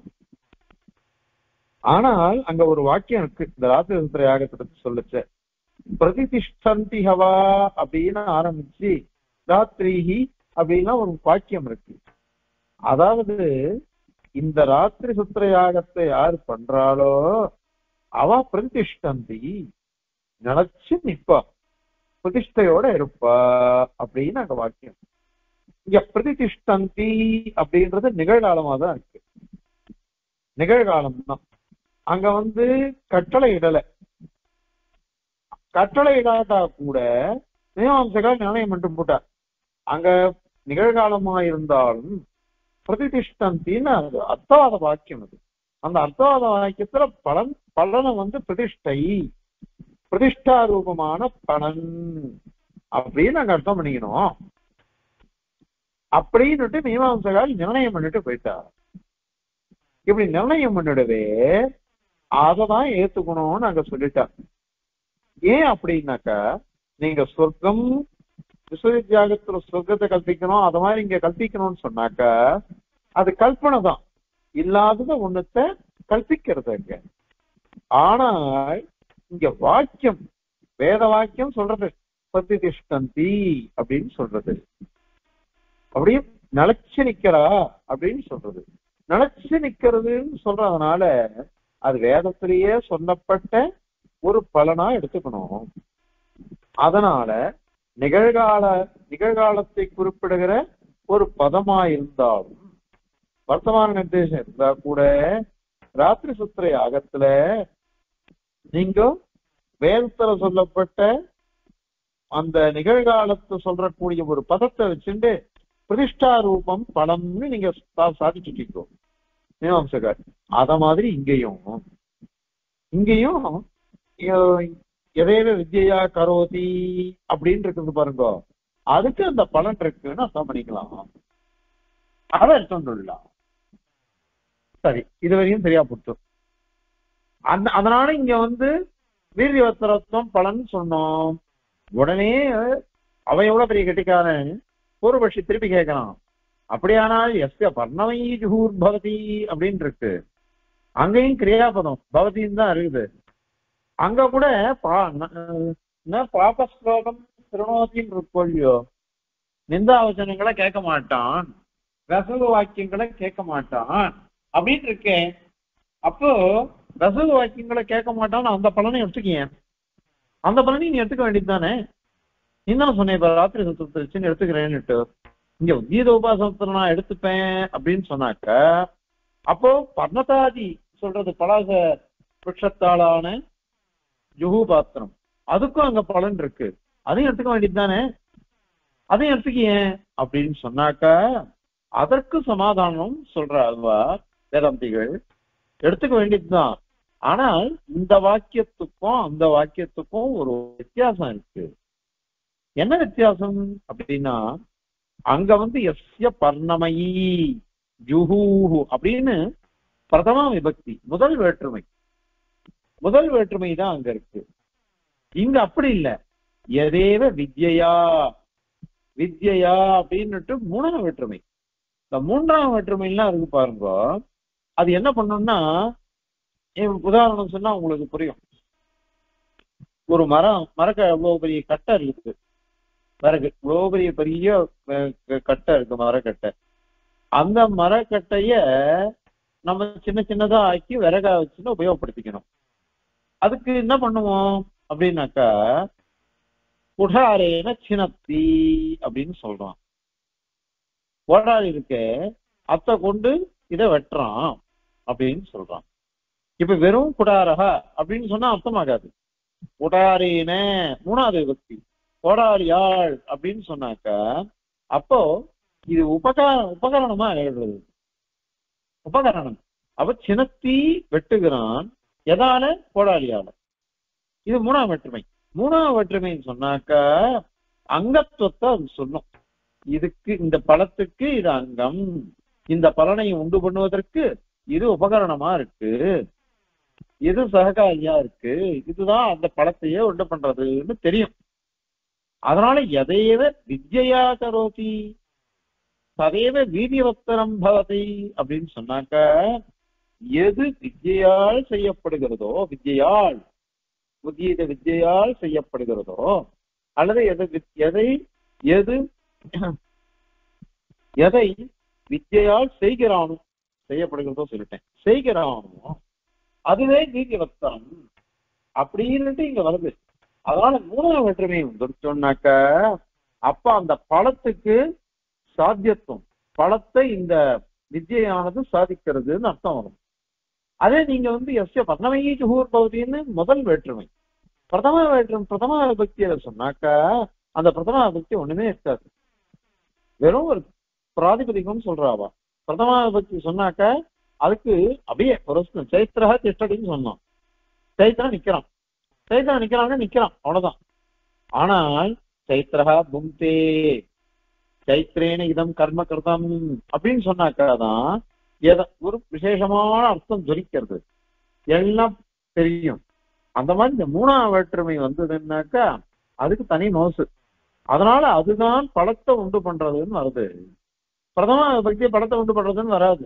ஆனால் அங்க ஒரு வாக்கியம் இருக்கு இந்த ராத்திரி சத்திர யாகத்தை பத்தி சொல்லுச்சு பிரதிதிஷ்டந்தி ஹவா அப்படின்னு ஆரம்பிச்சு ராத்திரிஹி அப்படின்னா ஒரு வாக்கியம் இருக்கு அதாவது இந்த ராத்திரி சுத்திர யாகத்தை யார் பண்றாளோ அவ பிரதிஷ்டந்தி நினைச்சு நிப்பா பிரதிஷ்டையோட இருப்பா அப்படின்னு அங்க வாக்கியம் இங்க பிரதிஷ்டந்தி அப்படின்றது நிகழ்காலமா தான் இருக்கு நிகழ்காலம் தான் அங்க வந்து கட்டளை இடலை கட்டளை இடாட்டா கூட மீமாம்சகால் நிர்ணயம் மட்டும் போட்டார் அங்க நிகழ்காலமா இருந்தாலும் பிரதிஷ்டந்தின்னு அது அர்த்தவாத வாக்கியம் அது அந்த அர்த்தவாத வாக்கியத்துல பலன் பலனை வந்து பிரதிஷ்டை பிரதிஷ்டா ரூபமான பலன் அப்படின்னு அங்க அர்த்தம் பண்ணிக்கணும் அப்படின்னுட்டு மீமாம்சகால் நிர்ணயம் பண்ணிட்டு போயிட்டார் இப்படி நிர்ணயம் பண்ணிடவே அததான் ஏத்துக்கணும்னு அங்க சொல்லிட்டார் ஏன் அப்படின்னாக்கா நீங்க சொர்க்கம் விஸ்வவித்யாகத்துல சொர்க்கத்தை கல்பிக்கணும் அத மாதிரி இங்க கல்பிக்கணும்னு சொன்னாக்கா அது கல்பனை தான் இல்லாதத ஒண்ணுத்த கல்பிக்கிறது அங்க ஆனால் இங்க வாக்கியம் வேத வாக்கியம் சொல்றது பிரதிதிஷ்டந்தி அப்படின்னு சொல்றது அப்படியே நிலைச்சு நிக்கிறா அப்படின்னு சொல்றது நிலைச்சு நிக்கிறதுன்னு சொல்றதுனால அது வேதத்திலேயே சொல்லப்பட்ட ஒரு பலனா எடுத்துக்கணும் அதனால நிகழ்கால நிகழ்காலத்தை குறிப்பிடுகிற ஒரு பதமா இருந்தாலும் வர்த்தமான நிர்தேசம் இருந்தா கூட ராத்திரி சுத்திர யாகத்துல நீங்க வேதத்துல சொல்லப்பட்ட அந்த நிகழ்காலத்தை சொல்றக்கூடிய ஒரு பதத்தை வச்சுட்டு பிரதிஷ்டா ரூபம் பலம்னு நீங்க சா- சாதிச்சுட்டீங்க மீமாம்சகர் அத மாதிரி இங்கேயும் இங்கேயும் இ- எதையவே வித்யா கரோதி அப்படின்னு இருக்குது பாருங்க அதுக்கு அந்த பலன் இருக்குன்னு அர்த்தம் பண்ணிக்கலாம் அதை எடுத்துலாம் சரி இதுவரையும் சரியா போட்டு அந்த அதனால இங்க வந்து வீரியவத்திரத்துவம் பலன் சொன்னோம் உடனே அவன் எவ்வளவு பெரிய கெட்டிக்காரன் பூர்வபட்சி திருப்பி கேட்கறான் அப்படியானால் எஸ்ய பர்ணமை ஜுகூர் பவதி அப்படின்னு இருக்கு அங்கேயும் கிரியாபதம் பவதின்னு தான் இருக்குது அங்க கூட பா ந- ந பாப ஸ்லோகம் திருநோத்தின்னு இருக்கோ இல்லையோ நிந்தாவச்சனங்களை கேட்க மாட்டான் ரசக வாக்கியங்களை கேட்க மாட்டான் அப்படின்னு இருக்கேன் அப்போ ரசக வாக்கியங்களை கேட்க மாட்டான்னு அந்த பலனை எடுத்துக்கேன் அந்த பலனையும் நீ எடுத்துக்க வேண்டியது தானே நீ தானே சொன்னேன் இப்ப ராத்திரி சுத்தம் எடுத்துக்கிறேன்னுட்டு இங்க கீத உபாசனத்துல நான் எடுத்துப்பேன் அப்படின்னு சொன்னாக்க அப்போ பர்ணதாதி சொல்றது பலாச விருட்சத்தாளான ஜுகு பாத்திரம் அதுக்கும் அங்க பலன் இருக்கு அதையும் எடுத்துக்க வேண்டியது தானே அதையும் எடுத்துக்கியேன் அப்படின்னு சொன்னாக்க அதற்கு சமாதானம் சொல்ற அல்வா வேதாந்திகள் எடுத்துக்க வேண்டியதுதான் ஆனால் இந்த வாக்கியத்துக்கும் அந்த வாக்கியத்துக்கும் ஒரு வித்தியாசம் இருக்கு என்ன வித்தியாசம் அப்படின்னா அங்க வந்து எஸ்ய பர்ணமயி ஜுஹூஹு அப்படின்னு பிரதம விபக்தி முதல் வேற்றுமை முதல் வேற்றுமை தான் அங்க இருக்கு இங்க அப்படி இல்ல எதேவ வித்யா வித்யா அப்படின்னுட்டு மூணாம் வேற்றுமை இந்த மூன்றாம் வேற்றுமைலாம் இருக்கு பாருங்க அது என்ன பண்ணும்னா இ- உதாரணம் சொன்னா உங்களுக்கு புரியும் ஒரு மரம் மரக்க இவ்வளவு பெரிய கட்டை இருக்குது விறகு இவ்வளவு பெரிய பெரிய அஹ், க- கட்டை இருக்கு மரக்கட்டை அந்த மரக்கட்டைய நம்ம சின்ன சின்னதா ஆக்கி விறகா வச்சுன்னு உபயோகப்படுத்திக்கணும் அதுக்கு என்ன பண்ணுவோம் அப்படின்னாக்கா குடாரேன சினத்தி அப்படின்னு சொல்றான் கோடாரி இருக்கே அத்தை கொண்டு இதை வெட்டுறான் அப்படின்னு சொல்றான் இப்ப வெறும் குடாரகா அப்படின்னு சொன்னா அர்த்தமாகாது குடாரேன மூணாவது விபக்தி கோடாரியாள் அப்படின்னு சொன்னாக்க அப்போ இது உபகா உபகரணமா எழுதுறது உபகரணம் அவ சினத்தி வெட்டுகிறான் எதால கோடாலியால இது மூணாம் வேற்றுமை மூணாம் வேற்றுமைன்னு சொன்னாக்க அங்கத்துவத்தை அது சொல்லும் இதுக்கு இந்த பழத்துக்கு இது அங்கம் இந்த பலனை உண்டு பண்ணுவதற்கு இது உபகரணமா இருக்கு இது சககாரியா இருக்கு இதுதான் அந்த பழத்தையே உண்டு பண்றதுன்னு தெரியும் அதனால எதையவ வித்யா கரோதி ததேவ வீதியவத்தரம் பவதி அப்படின்னு சொன்னாக்க எது வித்யால் செய்யப்படுகிறதோ வித்யால் புதிய வித்யால் செய்யப்படுகிறதோ அல்லது எது வித்- எதை எது எதை வித்யால் செய்கிறானோ செய்யப்படுகிறதோ சொல்லிட்டேன் செய்கிறானோ அதுவே வீதியவத்தரம் அப்படின்னுட்டு இங்க வருது அதனால மூணாவது வேற்றுமை வந்துருச்சோம்னாக்க அப்ப அந்த பழத்துக்கு சாத்தியத்துவம் பழத்தை இந்த வித்யானது சாதிக்கிறதுன்னு அர்த்தம் வரும் அதே நீங்க வந்து எஸ்ய பதமையை ஜுகூர் பகுதின்னு முதல் வேற்றுமை பிரதம வேற்றுமை பிரதம விபக்தியில சொன்னாக்க அந்த பிரதம விபக்தி ஒண்ணுமே இருக்காது வெறும் ஒரு பிராதிபதிகம் சொல்றாவா பிரதம விபக்தி சொன்னாக்க அதுக்கு அப்படியே ஒரு சைத்திரா திஷ்டடின்னு சொன்னோம் சைத்திரா நிக்கிறான் சைத்திரா நிக்கிறாங்க நிக்கிறான் அவ்வளவுதான் ஆனால் சைத்திரா புங்தே சைத்திரேன இதம் கர்ம கிருதம் அப்படின்னு சொன்னாக்காதான் எத ஒரு விசேஷமான அர்த்தம் ஜொலிக்கிறது எல்லாம் தெரியும் அந்த மாதிரி இந்த மூணாம் வேற்றுமை வந்ததுன்னாக்கா அதுக்கு தனி நோசு அதனால அதுதான் பழத்தை உண்டு பண்றதுன்னு வருது பிரதம பக்தி பழத்தை உண்டு பண்றதுன்னு வராது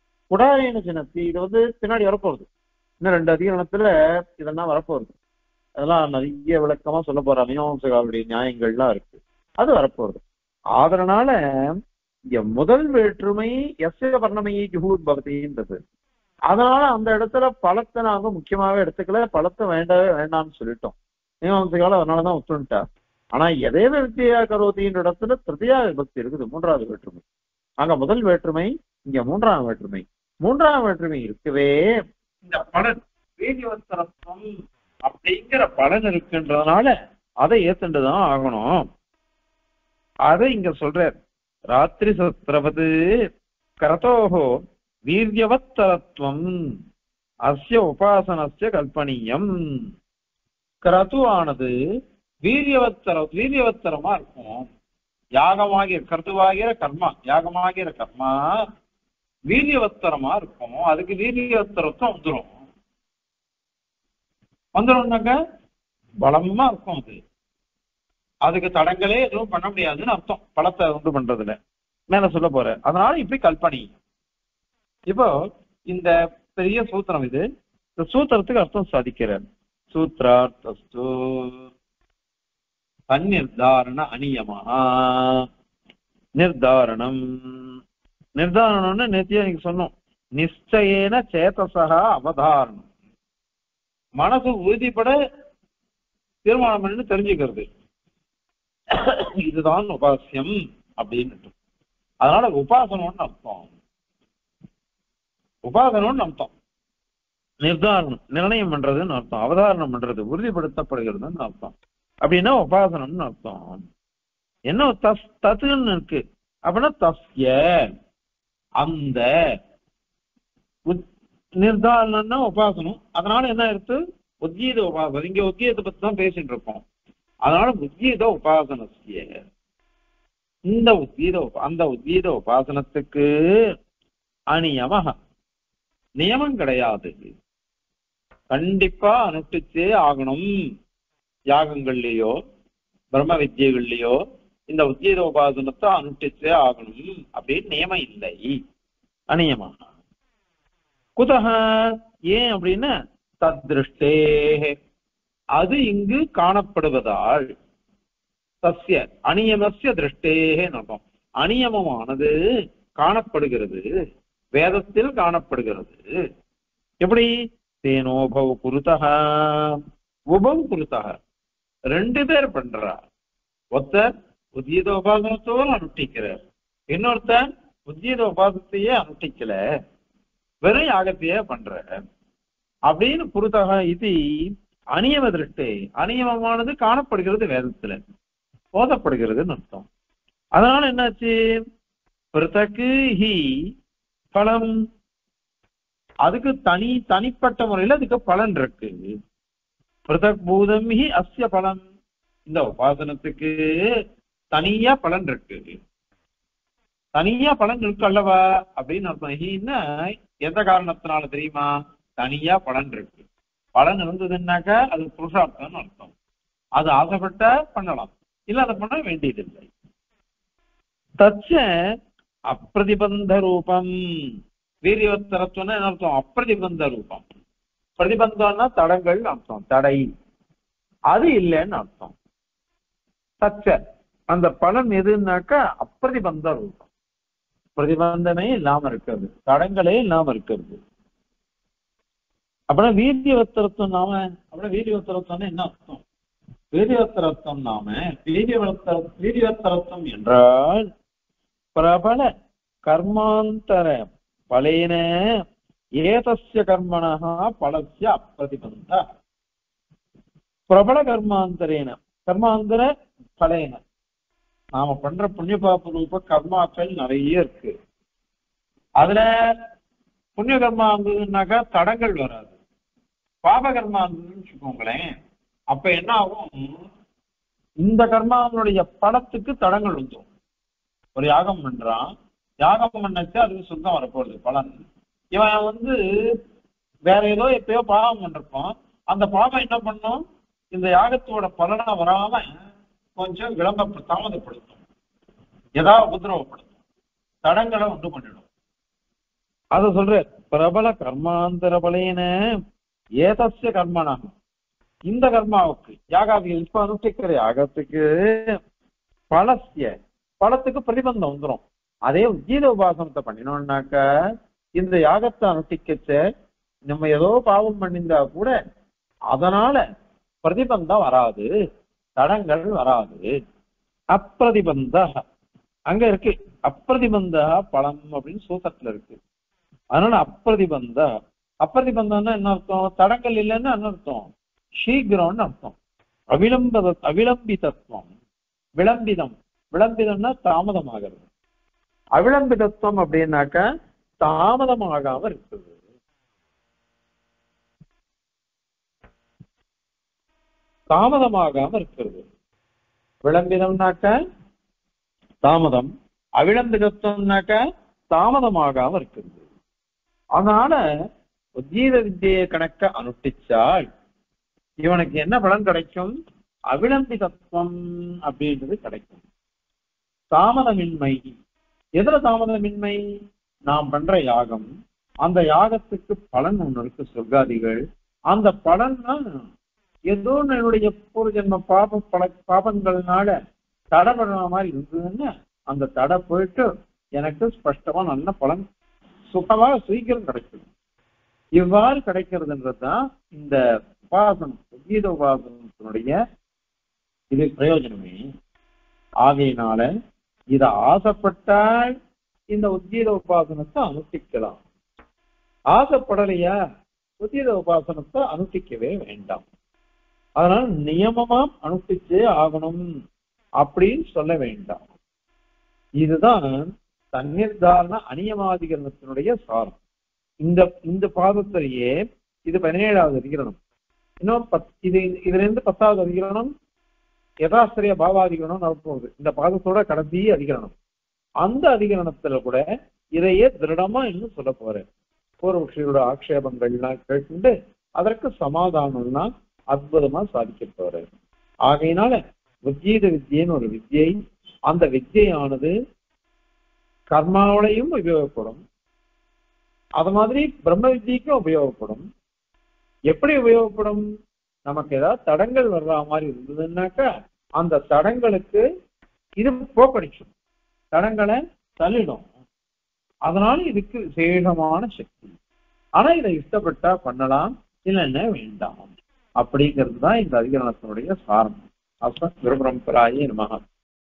குடாரியன சின்னத்தி இது வந்து பின்னாடி வரப்போகுது இன்னும் ரெண்டு அதிகரணத்துல இதெல்லாம் வரப்போகுது அதெல்லாம் நிறைய விளக்கமா சொல்ல போற மீமாம்சகாவுடைய நியாயங்கள்லாம் இருக்கு அது வரப்போறது அதனால இங்க முதல் வேற்றுமை எஸ்ய வர்ணமையை ஜுகூர் பவதின்றது அதனால அந்த இடத்துல பழத்தை நாங்க முக்கியமாவே எடுத்துக்கல பழத்தை வேண்டவே வேண்டாம்னு சொல்லிட்டோம் மீமாம்சகால அதனாலதான் ஒத்துண்டார் ஆனா எதேத வித்தியா கரோதின்ற இடத்துல திருதியா விபக்தி இருக்குது மூன்றாவது வேற்றுமை அங்க முதல் வேற்றுமை இங்க மூன்றாம் வேற்றுமை மூன்றாம் வேற்றுமை இருக்கவே இந்த பலன் வேதிவஸ்தரத்துவம் அப்படிங்கிற பலன் இருக்குன்றதுனால அதை ஏத்துண்டுதான் ஆகணும் அதை இங்க சொல்றார் ராத்திரி சத்திரவது கரதோகோ வீரியவத்தரத்துவம் அஸ்ய உபாசனஸ்ய கல்பனீயம் கிரது ஆனது வீரியவத்தர வீரியவத்தரமா இருக்கும் யாகமாகிற கருத்துவாகிற கர்மா யாகமாகிற கர்மா வீரியவத்தரமா இருக்கும் அதுக்கு வீரியவத்தரத்துவம் வந்துடும் வந்துடும்னாக்க பலமா இருக்கும் அது அதுக்கு தடங்களே எதுவும் பண்ண முடியாதுன்னு அர்த்தம் பழத்தை உண்டு பண்றதுல மேல சொல்ல போற அதனால இப்படி கல்பனை இப்போ இந்த பெரிய சூத்திரம் இது இந்த சூத்திரத்துக்கு அர்த்தம் சாதிக்கிறார் சூத்ரார்த்தஸ்து தன்னிர்தாரண அநியமா நிர்தாரணம் நிர்தாரணம்னு நேத்தியா நீங்க சொன்னோம் நிச்சயேன சேதசகா அவதாரணம் மனசு உறுதிப்பட தீர்மானம் பண்ணி தெரிஞ்சுக்கிறது இதுதான் உபாசியம் அப்படின்னு அதனால உபாசனம்னு அர்த்தம் உபாசனம்னு அர்த்தம் நிர்தாரணம் நிர்ணயம் பண்றதுன்னு அர்த்தம் அவதாரணம் பண்றது உறுதிப்படுத்தப்படுகிறதுன்னு அர்த்தம் அப்படின்னா உபாசனம்னு அர்த்தம் என்ன தஸ் தத்துன்னு இருக்கு அப்படின்னா தஸ்ய அந்த நிர்தாரணம்னா உபாசனம் அதனால என்ன இருக்கு உத்கீத உபாசனம் இங்க உத்கீதத்தை பத்தி தான் பேசிட்டு இருக்கோம் அதனால உத்கீத உபாசனசிய இந்த உத்கீத உப- அந்த உத்கீத உபாசனத்துக்கு அநியமக நியமம் கிடையாது கண்டிப்பா அனுஷ்டிச்சே ஆகணும் யாகங்கள்லயோ பிரம்ம வித்யைகள்லயோ இந்த உத்கீத உபாசனத்தை அனுஷ்டிச்சே ஆகணும் அப்படின்னு நியமம் இல்லை அநியமா குதக ஏன் அப்படின்னா தத்ருஷ்டே அது இங்கு காணப்படுவதால் சஸ்ய அநியமஸ்ய திருஷ்டேகே நகம் அநியமமானது காணப்படுகிறது வேதத்தில் காணப்படுகிறது எப்படி தேனோபவ் குருத்தக உபவ் குருத்தக ரெண்டு பேர் பண்றா ஒருத்தர் உத்கீத உபாசனத்தோடு அனுஷ்டிக்கிறார் இன்னொருத்தர் உத்கீத உபாசத்தையே அனுஷ்டிக்கல வெறும் யாகத்தையே பண்ற அப்படின்னு புருத்தக இது அநியம திருஷ்டே அநியமமானது காணப்படுகிறது வேதத்துல போதப்படுகிறதுன்னு அர்த்தம் அதனால என்னாச்சு பிறத்தக்கு ஹி பலம் அதுக்கு தனி தனிப்பட்ட முறையில அதுக்கு பலன் இருக்கு பிருதக் பூதம் ஹி அஸ்ய பலம் இந்த உபாசனத்துக்கு தனியா பலன் இருக்கு தனியா பலன் இருக்கு அல்லவா அப்படின்னு அர்த்தம் ஹீன்னா எந்த காரணத்தினால தெரியுமா தனியா பலன் இருக்கு பலன் இருந்ததுன்னாக்கா அது புருஷார்த்தம்னு அர்த்தம் அது ஆசைப்பட்டா பண்ணலாம் இல்ல அதை பண்ண வேண்டியதில்லை தச்ச அப்பிரதிபந்த ரூபம் வீரியவத்தரத்துவம்னா என்ன அர்த்தம் அப்பிரதிபந்த ரூபம் பிரதிபந்தம்னா தடங்கள் அர்த்தம் தடை அது இல்லைன்னு அர்த்தம் தச்ச அந்த பலன் எதுன்னாக்கா அப்பிரதிபந்த ரூபம் பிரதிபந்தமே இல்லாம இருக்கிறது தடங்களே இல்லாம இருக்கிறது அப்படின்னா வீரியவத்தரத்துவம் நாம அப்படின்னா வீரியவத்தரத்துவம்னா என்ன அர்த்தம் வீரியவத்தரத்துவம் நாம வீரியவத்தர வீரியவத்தரத்துவம் என்றால் பிரபல கர்மாந்தர பலேன ஏதஸ்ய கர்மணः பலஸ்ய அப்பிரதிபந்த பிரபல கர்மாந்தரேன கர்மாந்தர பலேன நாம பண்ற புண்ணிய பாப ரூப கர்மாக்கள் நிறைய இருக்கு அதுல புண்ணிய கர்மா இருந்ததுன்னாக்கா தடங்கள் வராது பாப கர்மா இருந்ததுன்னு வச்சுக்கோங்களேன் அப்ப என்ன ஆகும் இந்த கர்மாவனுடைய பலத்துக்கு தடங்கள் வந்துடும் ஒரு யாகம் பண்றான் யாகம் பண்ணச்சு அதுக்கு சுத்தம் வரப்போகுது பலன் இவன் வந்து வேற ஏதோ எப்பயோ பாவம் பண்ணிருப்பான் அந்த பாவம் என்ன பண்ணும் இந்த யாகத்தோட பலனா வராம கொஞ்சம் விளம்ப தாமதப்படுத்தும் ஏதாவது உபதிரவப்படுத்தும் தடங்களை உண்டு பண்ணிடும் அத சொல்ற பிரபல கர்மாந்தர பலையின ஏதஸ்ய கர்மணம் இந்த கர்மாவுக்கு யாகாதிகள் இப்ப அனுஷ்டிக்கிற யாகத்துக்கு பலசிய பலத்துக்கு பிரதிபந்தம் வந்துரும் அதே உஜ்ஜீத உபாசனத்தை பண்ணினோம்னாக்க இந்த யாகத்தை அனுஷ்டிக்கச்ச நம்ம ஏதோ பாவம் பண்ணியிருந்தா கூட அதனால பிரதிபந்தம் வராது தடங்கள் வராது அப்பிரதிபந்த அங்க இருக்கு அப்பிரதிபந்த பலம் அப்படின்னு சூத்திரத்துல இருக்கு அதனால அப்பிரதிபந்த அப்பிரதிபந்தம்னா என்ன அர்த்தம் தடங்கள் இல்லைன்னு என்ன அர்த்தம் சீக்கிரம்னு அர்த்தம் அவிளம்ப அவிளம்பிதத்துவம் விளம்பிதம் விளம்பிதம்னா தாமதமாகிறது அவிளம்பிதத்துவம் அப்படின்னாக்க தாமதமாகாம இருக்குது தாமதமாகாம இருக்கிறது விளம்பிதம்னாக்க தாமதம் அவிளம்பிதத்துவம்னாக்க தாமதமாகாம இருக்கிறது அதனால உஜ்ஜீத வித்தியை கணக்க அனுஷ்டிச்சால் இவனுக்கு என்ன பலன் கிடைக்கும் அவிளம்பிதத்துவம் அப்படின்றது கிடைக்கும் தாமதமின்மை எதுல தாமதமின்மை நாம் பண்ற யாகம் அந்த யாகத்துக்கு பலன் ஒண்ணு இருக்கு சொர்க்காதிகள் அந்த பலன்னா ஏதோ என்னுடைய பூர்வ ஜென்ம பாப பல பாபங்கள்னால தடை பண்ணுற மாதிரி இருந்ததுன்னா அந்த தடை போயிட்டு எனக்கு ஸ்பஷ்டமா நல்ல பலன் சுகமா சீக்கிரம் கிடைக்கும் இவ்வாறு கிடைக்கிறதுன்றதுதான் இந்த உபாசனம் கீத உபாசனத்தினுடைய இது பிரயோஜனமே ஆகையினால இத ஆசைப்பட்டால் இந்த உத்கீத உபாசனத்தை அனுஷ்டிக்கலாம் ஆசைப்படலையா உத்கீத உபாசனத்தை அனுஷ்டிக்கவே வேண்டாம் அதனால நியமமா அனுஷ்டிச்சே ஆகணும் அப்படின்னு சொல்ல வேண்டாம் இதுதான் தன்னிர்தாரண அநியமாதிகரணத்தினுடைய சாரம் இந்த இந்த பாதத்திலேயே இது பதினேழாவது அதிகரணம் இன்னும் பத் இது இதுல இருந்து பத்தாவது அதிகரணம் யதாஸ்திரிய பாவாதிகரணம் நடப்போகுது இந்த பாதத்தோட கடைசி அதிகரணம் அந்த அதிகரணத்துல கூட இதையே திருடமா இன்னும் சொல்ல போறேன் பூர்வபக்ஷியோட ஆக்ஷேபங்கள்லாம் கேட்டு அதற்கு சமாதானம்லாம் அற்புதமா சாதிக்க போறேன் ஆகையினால உத்கீத வித்தியன்னு ஒரு வித்தியை அந்த வித்தியானது கர்மாவிலையும் உபயோகப்படும் அது மாதிரி பிரம்ம வித்தியக்கும் உபயோகப்படும் எப்படி உபயோகப்படும் நமக்கு ஏதாவது தடங்கள் வர்ற மாதிரி இருந்ததுன்னாக்கா அந்த தடங்களுக்கு இது போக்கடிக்கும் தடங்களை தள்ளிடும் அதனால இதுக்கு விசேஷமான சக்தி ஆனா இதை இஷ்டப்பட்டா பண்ணலாம் இல்லைன்னா வேண்டாம் அப்படிங்கிறது தான் இந்த அதிகரணத்தினுடைய சாரம் அப்ப குருபரம்பராயே நமக